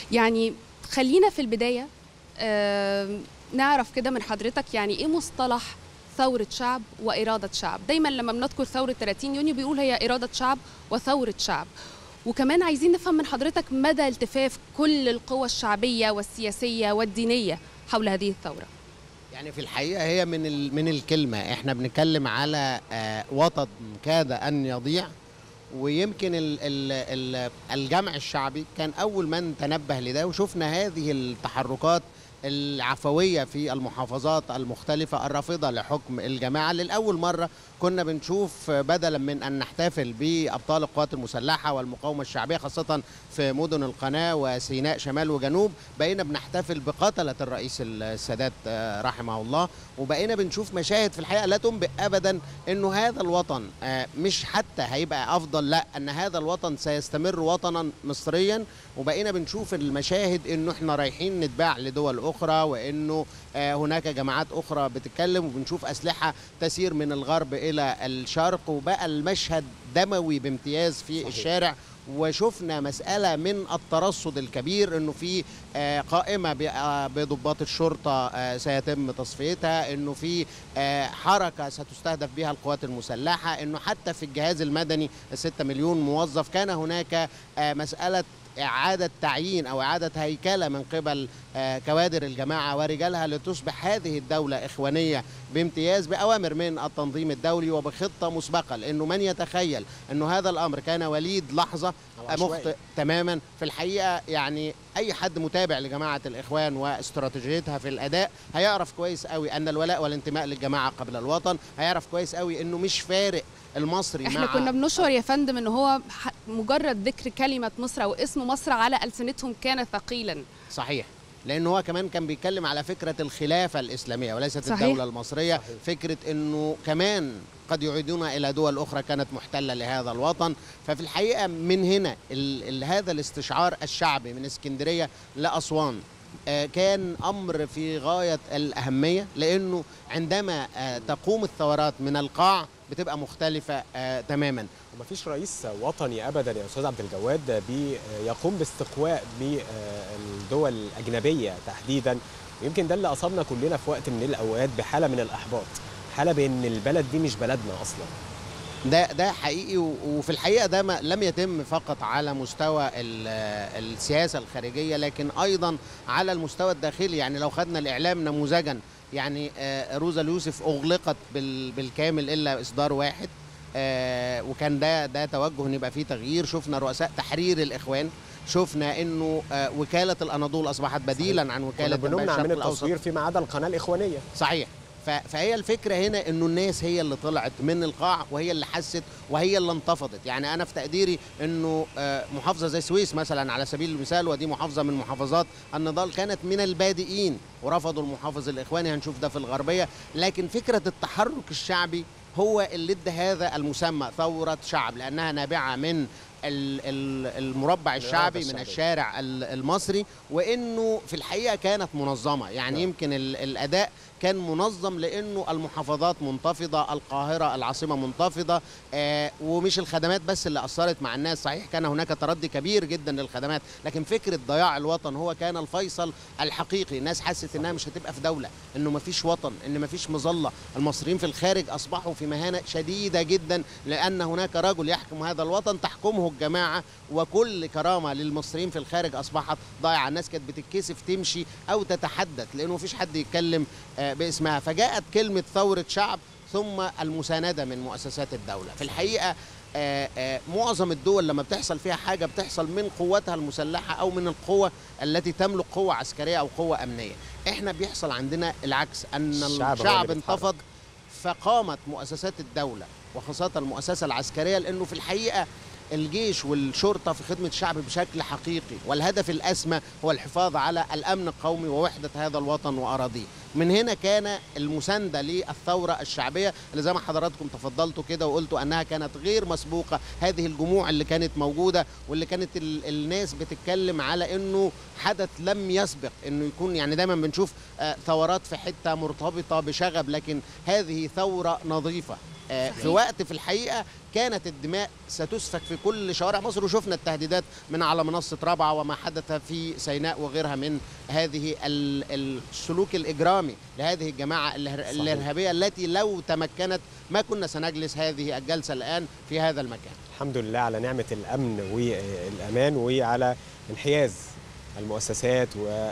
يعني خلينا في البدايه آه نعرف كده من حضرتك يعني ايه مصطلح ثورة شعب وإرادة شعب دايما لما بنذكر ثورة 30 يونيو بيقول هي إرادة شعب وثورة شعب وكمان عايزين نفهم من حضرتك مدى التفاف كل القوى الشعبية والسياسية والدينية حول هذه الثورة يعني في الحقيقة هي من من الكلمة احنا بنتكلم على وطن كاد أن يضيع ويمكن ال ال ال الجمع الشعبي كان أول من تنبه لده وشفنا هذه التحركات العفوية في المحافظات المختلفة الرافضة لحكم الجماعة للأول مرة كنا بنشوف بدلا من أن نحتفل بأبطال القوات المسلحة والمقاومة الشعبية خاصة في مدن القناة وسيناء شمال وجنوب بقينا بنحتفل بقتلة الرئيس السادات رحمه الله وبقينا بنشوف مشاهد في الحقيقة لا تنبئ أبدا أنه هذا الوطن مش حتى هيبقى أفضل لا أن هذا الوطن سيستمر وطنا مصريا وبقينا بنشوف المشاهد أنه احنا رايحين نتباع لدول أخرى وأنه هناك جماعات أخرى بتتكلم وبنشوف أسلحة تسير من الغرب إلى الشرق وبقى المشهد دموي بامتياز في صحيح. الشارع وشفنا مسألة من الترصد الكبير أنه في قائمة بضباط الشرطة سيتم تصفيتها أنه في حركة ستستهدف بها القوات المسلحة أنه حتى في الجهاز المدني الستة مليون موظف كان هناك مسألة إعادة تعيين أو إعادة هيكلة من قبل كوادر الجماعة ورجالها لتصبح هذه الدولة إخوانية بامتياز بأوامر من التنظيم الدولي وبخطة مسبقة لأنه من يتخيل أنه هذا الأمر كان وليد لحظة مخطئ تماما في الحقيقة يعني أي حد متابع لجماعة الإخوان واستراتيجيتها في الأداء هيعرف كويس قوي أن الولاء والانتماء للجماعة قبل الوطن هيعرف كويس قوي أنه مش فارق المصري احنا مع كنا بنشعر يا فندم ان هو مجرد ذكر كلمه مصر او اسم مصر على السنتهم كان ثقيلا صحيح لان هو كمان كان بيتكلم على فكره الخلافه الاسلاميه وليست صحيح. الدوله المصريه صحيح. فكره انه كمان قد يعيدون الى دول اخرى كانت محتله لهذا الوطن ففي الحقيقه من هنا ال ال هذا الاستشعار الشعبي من اسكندريه لاسوان كان امر في غايه الاهميه لانه عندما تقوم الثورات من القاع بتبقى مختلفه تماما ومفيش رئيس وطني ابدا يا استاذ عبد الجواد بيقوم باستقواء بالدول الاجنبيه تحديدا ويمكن ده اللي اصابنا كلنا في وقت من الاوقات بحاله من الاحباط حاله بان البلد دي مش بلدنا اصلا ده ده حقيقي وفي الحقيقه ده ما لم يتم فقط على مستوى السياسه الخارجيه لكن ايضا على المستوى الداخلي يعني لو خدنا الاعلام نموذجا يعني روزا اليوسف اغلقت بالكامل الا اصدار واحد وكان ده ده توجه ان يبقى فيه تغيير شفنا رؤساء تحرير الاخوان شفنا انه وكاله الاناضول اصبحت بديلا صحيح. عن وكاله بنمنع من التصوير فيما عدا القناه الاخوانيه صحيح فهي الفكره هنا انه الناس هي اللي طلعت من القاع وهي اللي حست وهي اللي انتفضت يعني انا في تقديري انه محافظه زي السويس مثلا على سبيل المثال ودي محافظه من محافظات النضال كانت من البادئين ورفضوا المحافظ الاخواني هنشوف ده في الغربيه لكن فكره التحرك الشعبي هو اللي ادى هذا المسمى ثوره شعب لانها نابعه من المربع الشعبي من الشارع المصري وانه في الحقيقه كانت منظمه يعني يمكن الاداء كان منظم لانه المحافظات منتفضه القاهره العاصمه منتفضه آه ومش الخدمات بس اللي اثرت مع الناس صحيح كان هناك تردي كبير جدا للخدمات لكن فكره ضياع الوطن هو كان الفيصل الحقيقي الناس حست انها مش هتبقى في دوله انه مفيش وطن ان مفيش مظله المصريين في الخارج اصبحوا في مهانه شديده جدا لان هناك رجل يحكم هذا الوطن تحكمه الجماعه وكل كرامه للمصريين في الخارج اصبحت ضايعه الناس كانت بتتكسف تمشي او تتحدث لانه مفيش حد يتكلم آه باسمها فجاءت كلمة ثورة شعب ثم المساندة من مؤسسات الدولة في الحقيقة آآ آآ معظم الدول لما بتحصل فيها حاجة بتحصل من قوتها المسلحة أو من القوة التي تملك قوة عسكرية أو قوة أمنية إحنا بيحصل عندنا العكس أن الشعب, الشعب انتفض فقامت مؤسسات الدولة وخاصة المؤسسة العسكرية لأنه في الحقيقة الجيش والشرطة في خدمة الشعب بشكل حقيقي والهدف الأسمى هو الحفاظ على الأمن القومي ووحدة هذا الوطن وأراضيه من هنا كان المساندة للثورة الشعبية اللي زي ما حضراتكم تفضلتوا كده وقلتوا أنها كانت غير مسبوقة هذه الجموع اللي كانت موجودة واللي كانت ال الناس بتتكلم على أنه حدث لم يسبق أنه يكون يعني دايما بنشوف آه ثورات في حتة مرتبطة بشغب لكن هذه ثورة نظيفة آه، صحيح. في وقت في الحقيقه كانت الدماء ستسفك في كل شوارع مصر وشفنا التهديدات من على منصه رابعه وما حدث في سيناء وغيرها من هذه ال- السلوك الاجرامي لهذه الجماعه الإر- صحيح. الارهابيه التي لو تمكنت ما كنا سنجلس هذه الجلسه الان في هذا المكان الحمد لله على نعمة الأمن والأمان وعلى انحياز المؤسسات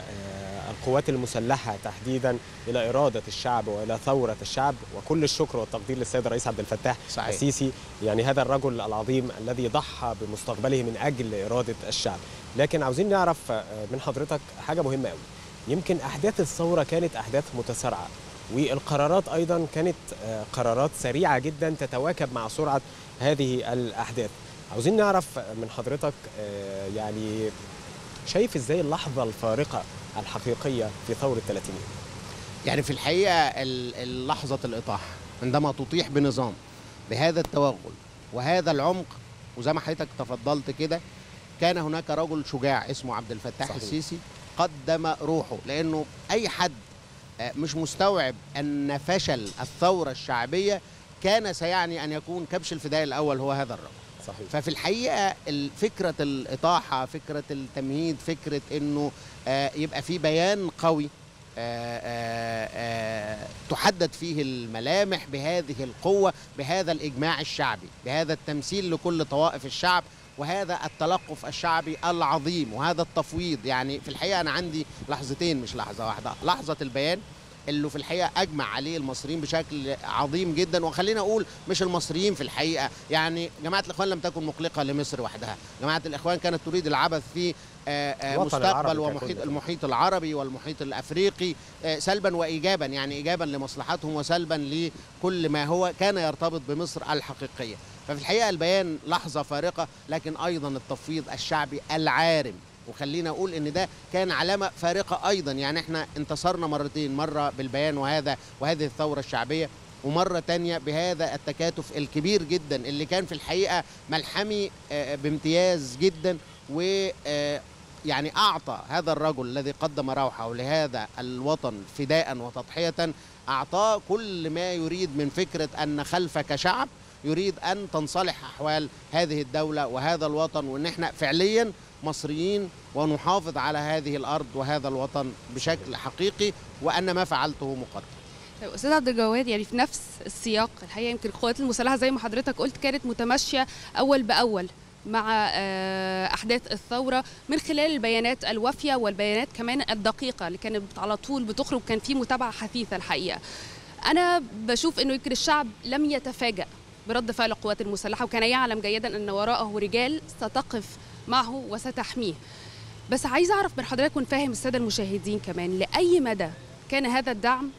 والقوات المسلحة تحديدا إلى إرادة الشعب وإلى ثورة الشعب وكل الشكر والتقدير للسيد الرئيس عبد الفتاح صحيح. السيسي يعني هذا الرجل العظيم الذي ضحى بمستقبله من أجل إرادة الشعب لكن عاوزين نعرف من حضرتك حاجة مهمة قوي يمكن أحداث الثورة كانت أحداث متسارعة والقرارات أيضا كانت آه، قرارات سريعة جدا تتواكب مع سرعة هذه الأحداث عاوزين نعرف من حضرتك آه، يعني شايف ازاي اللحظة الفارقة الحقيقية في ثورة 30 يونيو يعني في الحقيقه ال- ال- لحظه الاطاحه عندما تطيح بنظام بهذا التوغل وهذا العمق وزي ما حضرتك تفضلت كده كان هناك رجل شجاع اسمه عبد الفتاح صحيح. السيسي قدم روحه لانه اي حد آه، مش مستوعب ان فشل الثوره الشعبيه كان سيعني ان يكون كبش الفداء الاول هو هذا الرجل صحيح ففي الحقيقه ال- فكره الاطاحه فكره التمهيد فكره انه آه، يبقى في بيان قوي آه، آه، آه، تحدد فيه الملامح بهذه القوه بهذا الاجماع الشعبي بهذا التمثيل لكل طوائف الشعب وهذا التلقف الشعبي العظيم وهذا التفويض يعني في الحقيقه انا عندي لحظتين مش لحظه واحده لحظه البيان اللي في الحقيقه اجمع عليه المصريين بشكل عظيم جدا وخلينا اقول مش المصريين في الحقيقه يعني جماعه الاخوان لم تكن مقلقه لمصر وحدها جماعه الاخوان كانت تريد العبث في آه، آه، الوطن العربي مستقبل ككل. ومحيط المحيط العربي والمحيط الافريقي آه، سلبا وايجابا يعني ايجابا لمصلحتهم وسلبا لكل ما هو كان يرتبط بمصر الحقيقيه ففي الحقيقه البيان لحظه فارقه لكن ايضا التفويض الشعبي العارم وخلينا اقول ان ده كان علامه فارقه ايضا يعني احنا انتصرنا مرتين مره بالبيان وهذا وهذه الثوره الشعبيه ومرة تانية بهذا التكاتف الكبير جدا اللي كان في الحقيقة ملحمي آه، بامتياز جدا و آه، يعني أعطى هذا الرجل الذي قدم روحه لهذا الوطن فداء وتضحية أعطاه كل ما يريد من فكرة أن خلفك شعب يريد أن تنصلح أحوال هذه الدولة وهذا الوطن وأن احنا فعليا مصريين ونحافظ على هذه الأرض وهذا الوطن بشكل حقيقي وأن ما فعلته مقدر طيب استاذ عبد الجواد يعني في نفس السياق الحقيقه يمكن القوات المسلحه زي ما حضرتك قلت كانت متماشيه اول باول مع آه، احداث الثوره من خلال البيانات الوافيه والبيانات كمان الدقيقه اللي كانت على طول بتخرج كان في متابعه حثيثه الحقيقه انا بشوف انه يمكن الشعب لم يتفاجأ برد فعل القوات المسلحه وكان يعلم جيدا ان وراءه رجال ستقف معه وستحميه بس عايزه اعرف من حضرتك ونفهم الساده المشاهدين كمان لاي مدى كان هذا الدعم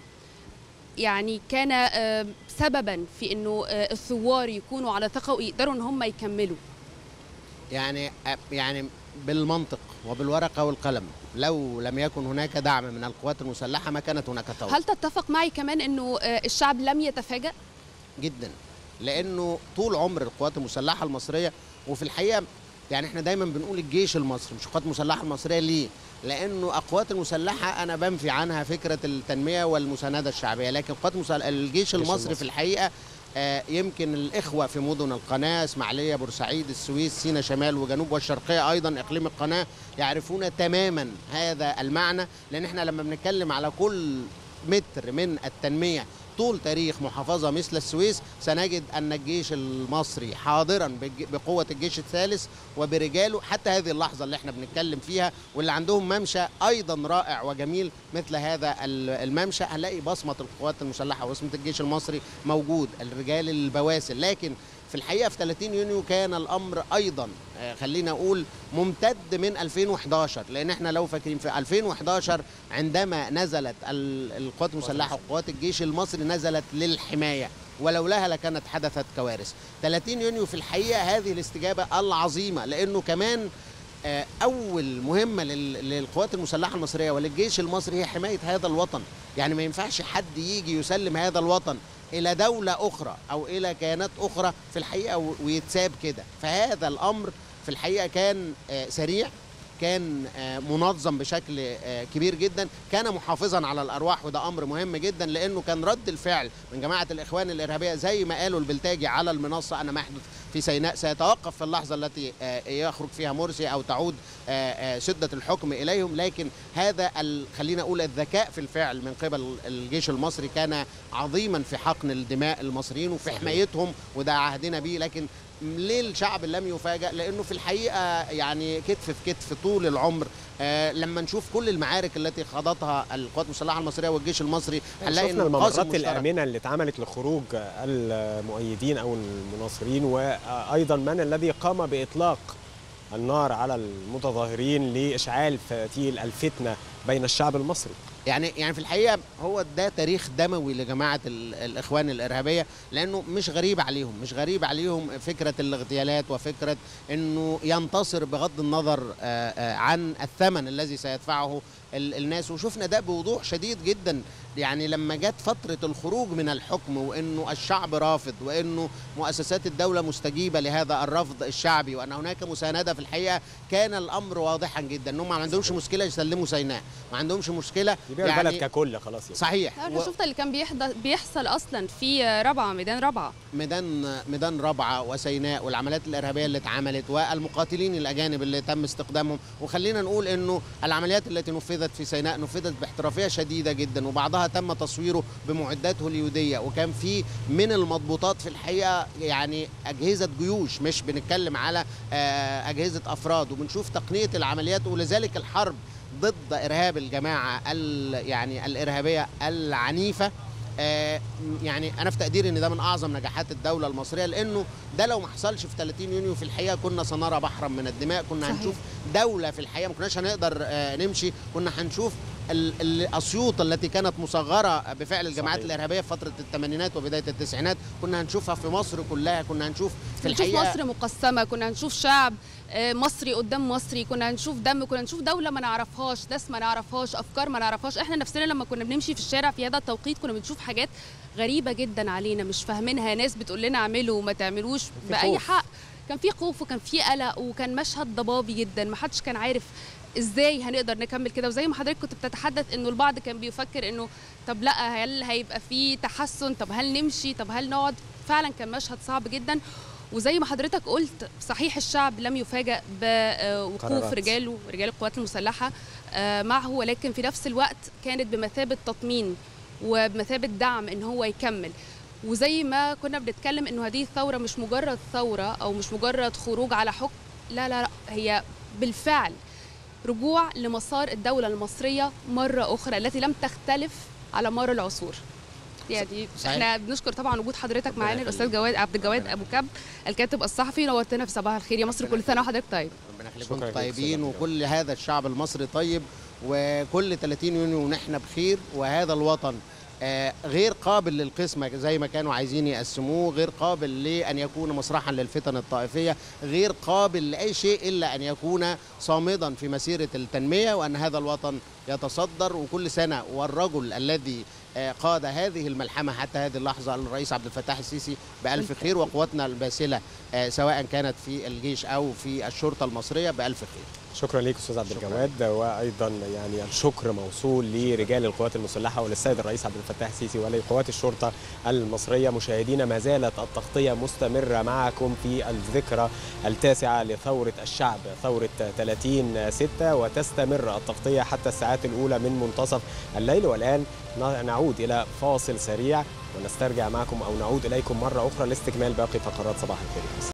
يعني كان آه، سببا في انه آه، الثوار يكونوا على ثقه ويقدروا ان هم يكملوا يعني يعني بالمنطق وبالورقه والقلم لو لم يكن هناك دعم من القوات المسلحه ما كانت هناك ثوره هل تتفق معي كمان انه آه، الشعب لم يتفاجأ جدا لانه طول عمر القوات المسلحه المصريه وفي الحقيقه يعني احنا دايما بنقول الجيش المصري مش القوات المسلحه المصريه ليه؟ لانه القوات المسلحه انا بنفي عنها فكره التنميه والمسانده الشعبيه لكن القوات المسل... الجيش المصري, المصري. في الحقيقه آه، يمكن الاخوه في مدن القناه اسماعيليه بورسعيد السويس سينا شمال وجنوب والشرقيه ايضا اقليم القناه يعرفون تماما هذا المعنى لان احنا لما بنتكلم على كل متر من التنميه طول تاريخ محافظة مثل السويس سنجد أن الجيش المصري حاضرا بج- بقوة الجيش الثالث وبرجاله حتى هذه اللحظة اللي احنا بنتكلم فيها واللي عندهم ممشى أيضا رائع وجميل مثل هذا ال- الممشى هنلاقي بصمة القوات المسلحة وبصمة الجيش المصري موجود الرجال البواسل لكن في الحقيقة في 30 يونيو كان الأمر أيضا آه، خلينا أقول ممتد من 2011 لأن احنا لو فاكرين في 2011 عندما نزلت ال- القوات المسلحة وقوات الجيش المصري نزلت للحماية ولولاها لكانت حدثت كوارث 30 يونيو في الحقيقة هذه الاستجابة العظيمة لأنه كمان آه، أول مهمة لل- للقوات المسلحة المصرية وللجيش المصري هي حماية هذا الوطن يعني ما ينفعش حد يجي يسلم هذا الوطن إلى دولة أخرى أو إلى كيانات أخرى في الحقيقة و- ويتساب كده فهذا الأمر في الحقيقة كان آه، سريع كان آه، منظم بشكل آه، كبير جدا كان محافظا على الارواح وده امر مهم جدا لانه كان رد الفعل من جماعه الاخوان الارهابيه زي ما قالوا البلتاجي على المنصه انا ما يحدث في سيناء سيتوقف في اللحظه التي آه، يخرج فيها مرسي او تعود آه، آه، شده الحكم اليهم لكن هذا ال- خلينا اقول الذكاء في الفعل من قبل الجيش المصري كان عظيما في حقن الدماء المصريين وفي صحيح. حمايتهم وده عهدنا به لكن ليه الشعب لم يفاجأ لأنه في الحقيقة يعني كتف في كتف طول العمر آه لما نشوف كل المعارك التي خاضتها القوات المسلحة المصرية والجيش المصري هنلاقي شفنا إن قاسم الممرات مشترك. الآمنة اللي اتعملت لخروج المؤيدين أو المناصرين وأيضا من الذي قام بإطلاق النار على المتظاهرين لإشعال فتيل الفتنة بين الشعب المصري يعني يعني في الحقيقه هو ده تاريخ دموي لجماعه ال- الاخوان الارهابيه لانه مش غريب عليهم مش غريب عليهم فكره الاغتيالات وفكره انه ينتصر بغض النظر آه، آه، عن الثمن الذي سيدفعه ال- الناس وشفنا ده بوضوح شديد جدا يعني لما جت فتره الخروج من الحكم وانه الشعب رافض وانه مؤسسات الدوله مستجيبه لهذا الرفض الشعبي وان هناك مسانده في الحقيقه كان الامر واضحا جدا انهم ما عندهمش مشكله يسلموا سيناء ما عندهمش مشكله يبيع البلد ككل خلاص يعني. صحيح انا شفت اللي كان بيحض- بيحصل اصلا في رابعه ميدان رابعه ميدان ميدان رابعه وسيناء والعمليات الارهابيه اللي اتعملت والمقاتلين الاجانب اللي تم استخدامهم وخلينا نقول انه العمليات التي نفذت في سيناء نفذت باحترافيه شديده جدا وبعضها تم تصويره بمعدات هوليوديه وكان في من المضبوطات في الحقيقه يعني اجهزه جيوش مش بنتكلم على آه، اجهزه افراد وبنشوف تقنيه العمليات ولذلك الحرب ضد ارهاب الجماعه ال- يعني الارهابيه العنيفه آه، يعني انا في تقديري ان ده من اعظم نجاحات الدوله المصريه لانه ده لو ما حصلش في 30 يونيو في الحقيقه كنا سنرى بحرا من الدماء كنا صحيح. هنشوف دوله في الحقيقه ما كناش هنقدر آه، نمشي كنا هنشوف ال- الاسيوط التي كانت مصغره بفعل الجماعات صحيح. الارهابيه في فتره الثمانينات وبدايه التسعينات كنا هنشوفها في مصر كلها كنا هنشوف في نشوف الحقيقه مصر مقسمه كنا هنشوف شعب آه، مصري قدام مصري كنا هنشوف دم كنا هنشوف دوله ما نعرفهاش ناس ما نعرفهاش افكار ما نعرفهاش احنا نفسنا لما كنا بنمشي في الشارع في هذا التوقيت كنا بنشوف حاجات غريبه جدا علينا مش فاهمينها ناس بتقول لنا اعملوا وما تعملوش في باي خوف. حق كان في خوف وكان في قلق وكان مشهد ضبابي جدا ما حدش كان عارف ازاي هنقدر نكمل كده وزي ما حضرتك كنت بتتحدث انه البعض كان بيفكر انه طب لا هل هيبقى في تحسن طب هل نمشي طب هل نقعد فعلا كان مشهد صعب جدا وزي ما حضرتك قلت صحيح الشعب لم يفاجأ بوقوف قرارات. رجاله رجال القوات المسلحة آه، معه ولكن في نفس الوقت كانت بمثابة تطمين وبمثابة دعم ان هو يكمل وزي ما كنا بنتكلم انه هذه الثورة مش مجرد ثورة او مش مجرد خروج على حكم لا لا لا هي بالفعل رجوع لمسار الدولة المصرية مرة أخرى التي لم تختلف على مر العصور يعني صحيح. احنا بنشكر طبعا وجود حضرتك ربنا معانا الاستاذ يخليك. جواد عبد الجواد ربنا ابو كب الكاتب الصحفي نورتنا في صباح الخير يا مصر ربنا كل سنه وحضرتك طيب ربنا شكراً يخليكم لك طيبين أستاذ وكل هذا الشعب المصري طيب وكل 30 يونيو ونحن بخير وهذا الوطن آه، غير قابل للقسمة زي ما كانوا عايزين يقسموه غير قابل لأن يكون مسرحا للفتن الطائفية غير قابل لأي شيء إلا أن يكون صامدا في مسيرة التنمية وأن هذا الوطن يتصدر وكل سنة والرجل الذي آه، قاد هذه الملحمة حتى هذه اللحظة الرئيس عبد الفتاح السيسي بألف خير وقواتنا الباسلة آه، سواء كانت في الجيش أو في الشرطة المصرية بألف خير شكرا ليك استاذ عبد شكراً. الجواد وايضا يعني الشكر موصول لرجال القوات المسلحه وللسيد الرئيس عبد الفتاح السيسي ولقوات الشرطه المصريه مشاهدينا ما زالت التغطيه مستمره معكم في الذكرى التاسعه لثوره الشعب ثوره 30 6 وتستمر التغطيه حتى الساعات الاولى من منتصف الليل والان نعود الى فاصل سريع ونسترجع معكم او نعود اليكم مره اخرى لاستكمال باقي فقرات صباح الخير